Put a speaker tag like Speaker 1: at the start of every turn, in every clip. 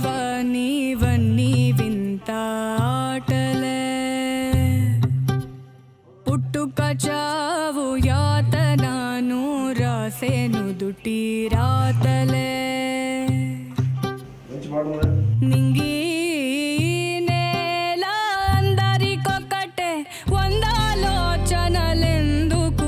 Speaker 1: శివ నీవన్నీ వింత ఆటలే పుట్టుక చావు యాతనాను రాసేను దుటి రాతలే నింగి నేల అందరికొకటే వందాలోచనలెందుకు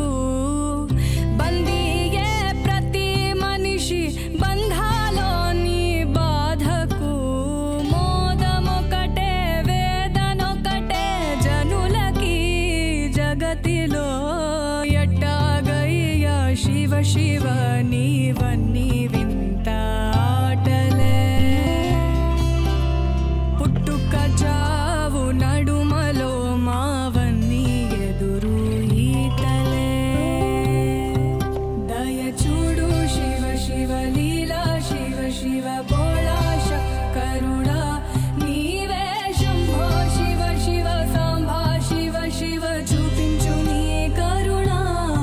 Speaker 1: బందీయే ప్రతి మనిషి బంధాలోని బాధకు మోదమొకటే వేదనొకటే జనులకి జగతిలో ఎట్టాగయ్యా శివ శివ నీవన్నీ వింత ఆటలే పుట్టుక చావు నడుమలో మావన్నీ ఎదురు ఈతలే దయ చూడు శివ శివ లీలా శివ శివ బోళాశ కరుణా నీవే శంభో శివ శివ సాంబా శివ శివ చూపించు నీ కరుణా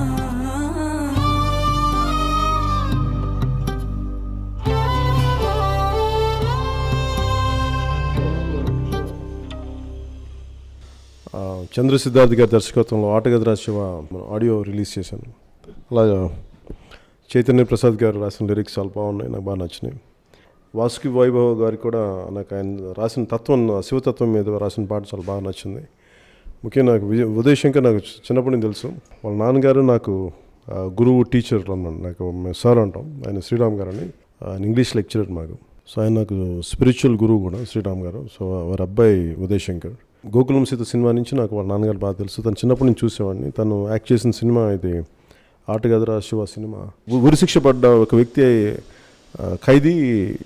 Speaker 2: ఆ, చంద్ర సిద్ధార్థ్ గారి దర్శకత్వంలో ఆటగది శివ ఆడియో రిలీజ్ చేశాను అలాగా చైతన్య ప్రసాద్ గారు రాసిన లిరిక్స్ చాలా బాగున్నాయి నాకు బాగా నచ్చినాయి వాసుకి వైభవ్ గారికి కూడా నాకు ఆయన రాసిన తత్వం శివతత్వం మీద రాసిన పాట చాలా బాగా నచ్చింది ముఖ్యంగా నాకు విజయ్ ఉదయ్ శంకర్ నాకు చిన్నప్పటి నుంచి తెలుసు వాళ్ళ నాన్నగారు నాకు ఆ, గురువు టీచర్ అన్నాడు నాకు మేము సార్ అంటాం ఆయన శ్రీరామ్ గారు అని ఆయన ఇంగ్లీష్ లెక్చరర్ మాకు సో ఆయన నాకు స్పిరిచువల్ గురువు కూడా శ్రీరామ్ గారు సో వారి అబ్బాయి ఉదయ్ శంకర్ గోకులం సీత సినిమా నుంచి నాకు వాళ్ళ నాన్నగారు బాగా తెలుసు తను చిన్నప్పటి నుంచి చూసేవాడిని తను యాక్ట్ చేసిన సినిమా ఇది ఆటగదరా శివ సినిమా ఉ- ఉరిశిక్ష పడ్డ ఒక వ్యక్తి ఆ, ఖైదీ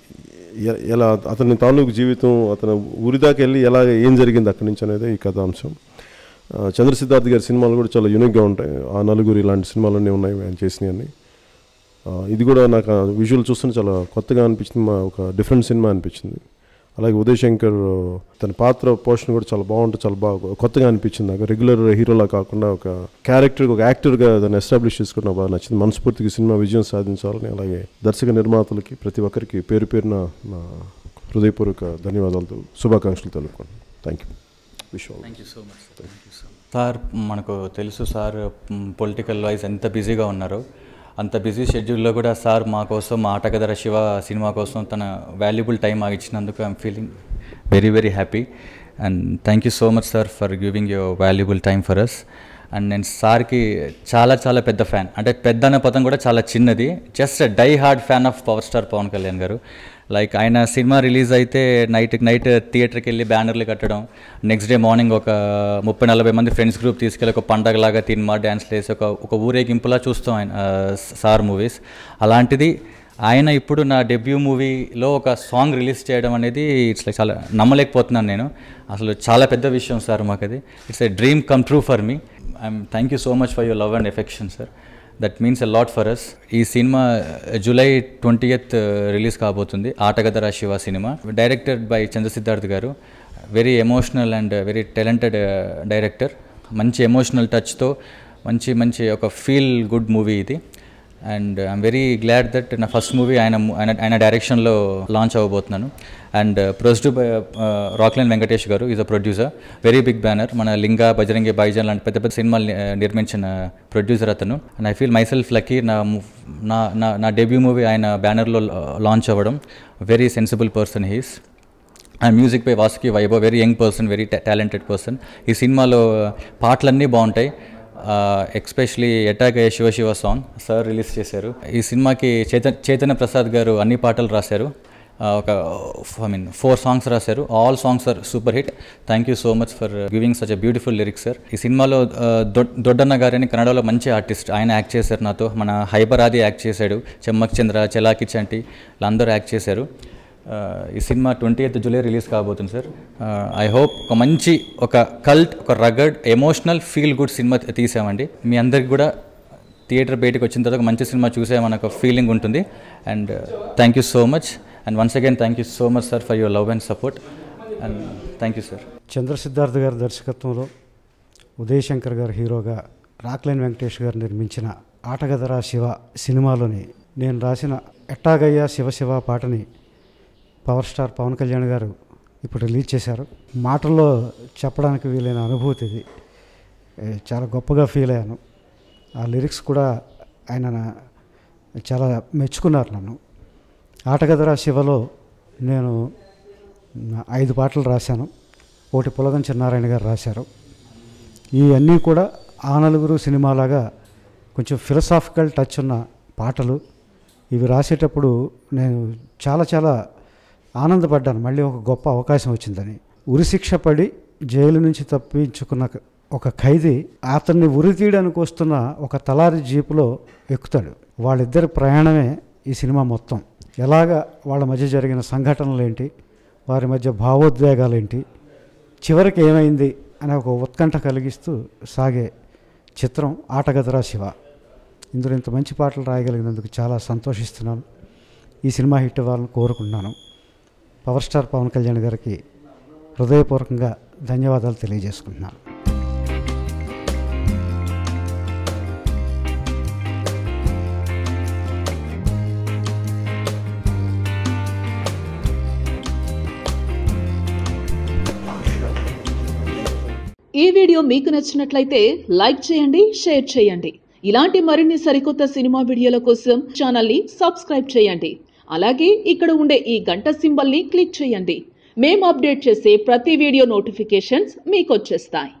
Speaker 2: ఎ- ఎలా అతని తాలూకు జీవితం అతను ఊరి దాకా వెళ్ళి ఎలా ఏం జరిగింది అక్కడి నుంచి అనేది ఈ కథాంశం ఆ, చంద్ర సిద్ధార్థ్ గారి సినిమాలు కూడా చాలా యూనిక్గా ఉంటాయి ఆ నలుగురు ఇలాంటి సినిమాలన్నీ ఉన్నాయి ఆయన చేసినవన్నీ ఆ, ఇది కూడా నాకు విజువల్ చూస్తుంటే చాలా కొత్తగా అనిపించింది మా ఒక డిఫరెంట్ సినిమా అనిపించింది అలాగే ఉదయ్ శంకర్ తన పాత్ర పోషణ కూడా చాలా బాగుంటుంది చాలా బాగా కొత్తగా అనిపించింది నాకు రెగ్యులర్ హీరోలా కాకుండా ఒక క్యారెక్టర్ ఒక యాక్టర్గా దాన్ని ఎస్టాబ్లిష్ చేసుకోవడం నాకు బాగా నచ్చింది మనస్ఫూర్తిగా సినిమా విజయం సాధించాలని అలాగే దర్శక నిర్మాతలకి ప్రతి ఒక్కరికి పేరు పేరున నా హృదయపూర్వక ధన్యవాదాలతో శుభాకాంక్షలు తెలుపుకోండి thank you wish all
Speaker 3: thank you so much sir మనకు తెలుసు సార్ పొలిటికల్ వైజ్ ఎంత బిజీగా ఉన్నారో అంత బిజీ షెడ్యూల్లో కూడా సార్ మా కోసం మా ఆటగదర శివ సినిమా కోసం తన వాల్యుబుల్ టైం మాకు ఇచ్చినందుకు I'm feeling very very happy and thank you so much sir for giving your valuable time for us and నేను సార్కి చాలా చాలా పెద్ద ఫ్యాన్ అంటే పెద్ద అనే పదం కూడా చాలా చిన్నది just die hard fan of power star Pawan Kalyan garu like ఆయన సినిమా రిలీజ్ అయితే నైట్ నైట్ థియేటర్కి వెళ్ళి బ్యానర్లు కట్టడం నెక్స్ట్ డే మార్నింగ్ ఒక ముప్పై నలభై మంది ఫ్రెండ్స్ గ్రూప్ తీసుకెళ్ళి ఒక పండగలాగా తిన్మా డ్యాన్స్లు వేసి ఒక ఒక ఊరేగింపులా చూస్తాం ఆయన ఆ, సార్ మూవీస్ అలాంటిది ఆయన ఇప్పుడు నా డెబ్యూ మూవీలో ఒక సాంగ్ రిలీజ్ చేయడం అనేది ఇట్స్ లైక్ చాలా నమ్మలేకపోతున్నాను నేను అసలు చాలా పెద్ద విషయం సార్ మాకు అది it's a dream come true for me I'm thank you so much for your love and affection sir that means a lot for us ఈ cinema July twenty eighth release కాబోతుంది Aatagadharaa Siva cinema directed by Chandra Siddharth garu very emotional and very talented director మంచి emotional టచ్తో మంచి మంచి ఒక feel good movie ఇది and I'm very glad that నా first movie ఆయన ఆయన ఆయన డైరెక్షన్లో లాంచ్ అవ్వబోతున్నాను and produced by Rockline Venkatesh garu is a producer very big banner మన లింగా బజరంగి బైజాన్ లాంటి పెద్ద పెద్ద సినిమాలు ని- నిర్మించిన ప్రొడ్యూసర్ అతను and I feel myself lucky నా mu- నా నా నా డెబ్యూ మూవీ ఆయన బ్యానర్లో లాంచ్ అవ్వడం వెరీ సెన్సిబుల్ పర్సన్ హీస్ ఆ మ్యూజిక్ పై Vasuki Vaibhav very young person very talented person ఈ సినిమాలో పాటలన్నీ బాగుంటాయి especially attack Shiva Shiva song sir release చేశారు ఈ సినిమాకి చైతన్ చైతన్య ప్రసాద్ గారు అన్ని పాటలు రాశారు ఆ, ఒక ఐ మీన్ ఫోర్ సాంగ్స్ రాశారు all songs are super hit thank you so much for giving such a beautiful lyrics sir ఈ సినిమాలో ఆ, దొడ్- దొడ్డన్న గారని కన్నడలో మంచి ఆర్టిస్ట్ ఆయన యాక్ట్ చేశారు నాతో మన హైబర్ ఆది యాక్ట్ చేశాడు చెమ్మక్ చంద్ర చెలాకి చంటి వీళ్ళందరూ యాక్ట్ చేశారు ఆ, ఈ cinema twenty eighth July release కాబోతుంది సార్ ఐ హోప్ ఒక మంచి ఒక కల్ట్ ఒక rugged emotional feel good cinema తీసామండి మీ అందరికి కూడా థియేటర్ బయటకు వచ్చిన తర్వాత ఒక మంచి సినిమా చూసామని ఒక ఫీలింగ్ ఉంటుంది and thank you so much and once again thank you so much sir for your love and support and thank you sir
Speaker 4: Chandra Siddharth గారి దర్శకత్వంలో ఉదయ్ శంకర్ గారు హీరోగా రాక్లైన్ వెంకటేష్ గారు నిర్మించిన ఆటగదరా శివ సినిమాలోని నేను రాసిన ఎట్టాగయ్యా శివ శివ పాటని పవర్ స్టార్ పవన్ కళ్యాణ్ గారు ఇప్పుడు రిలీజ్ చేశారు మాటల్లో చెప్పడానికి వీలైన అనుభూతి ఇది ఏ, చాలా గొప్పగా ఫీల్ అయ్యాను ఆ లిరిక్స్ కూడా ఆయన నా- చాలా మెచ్చుకున్నారు నన్ను ఆటగదరా శివలో నేను నా ఐదు పాటలు రాశాను ఒకటి పులగం చిన్నారాయణ గారు రాశారు ఇవన్నీ కూడా ఆ నలుగురు సినిమాలాగా కొంచెం ఫిలసాఫికల్ టచ్ ఉన్న పాటలు ఇవి రాసేటప్పుడు నేను చాలా చాలా ఆనందపడ్డాను మళ్ళీ ఒక గొప్ప అవకాశం వచ్చిందని ఉరిశిక్ష పడి జైలు నుంచి తప్పించుకున్న ఒక ఖైదీ అతన్ని ఉరి తీయడానికి వస్తున్న ఒక తలారి జీపులో ఎక్కుతాడు వాళ్ళిద్దరి ప్రయాణమే ఈ సినిమా మొత్తం ఎలాగ వాళ్ళ మధ్య జరిగిన సంఘటనలు ఏంటి వారి మధ్య భావోద్వేగాలు ఏంటి చివరికి ఏమైంది అనే ఒక ఉత్కంఠ కలిగిస్తూ సాగే చిత్రం ఆటగదరా శివ ఇందులో ఇంత మంచి పాటలు రాయగలిగినందుకు చాలా సంతోషిస్తున్నాను ఈ సినిమా హిట్ అవ్వాలని కోరుకుంటున్నాను పవర్ స్టార్ పవన్ కళ్యాణ్ గారికి హృదయపూర్వకంగా ధన్యవాదాలు తెలియజేసుకుంటున్నాను
Speaker 5: ఈ వీడియో మీకు నచ్చినట్లయితే లైక్ చేయండి షేర్ చేయండి ఇలాంటి మరిన్ని సరికొత్త సినిమా వీడియోల కోసం ఛానల్ని సబ్స్క్రైబ్ చేయండి అలాగే ఇక్కడ ఉండే ఈ గంట సింబల్ని క్లిక్ చేయండి మేము అప్డేట్ చేసే ప్రతి వీడియో నోటిఫికేషన్స్ మీకు వచ్చేస్తాయి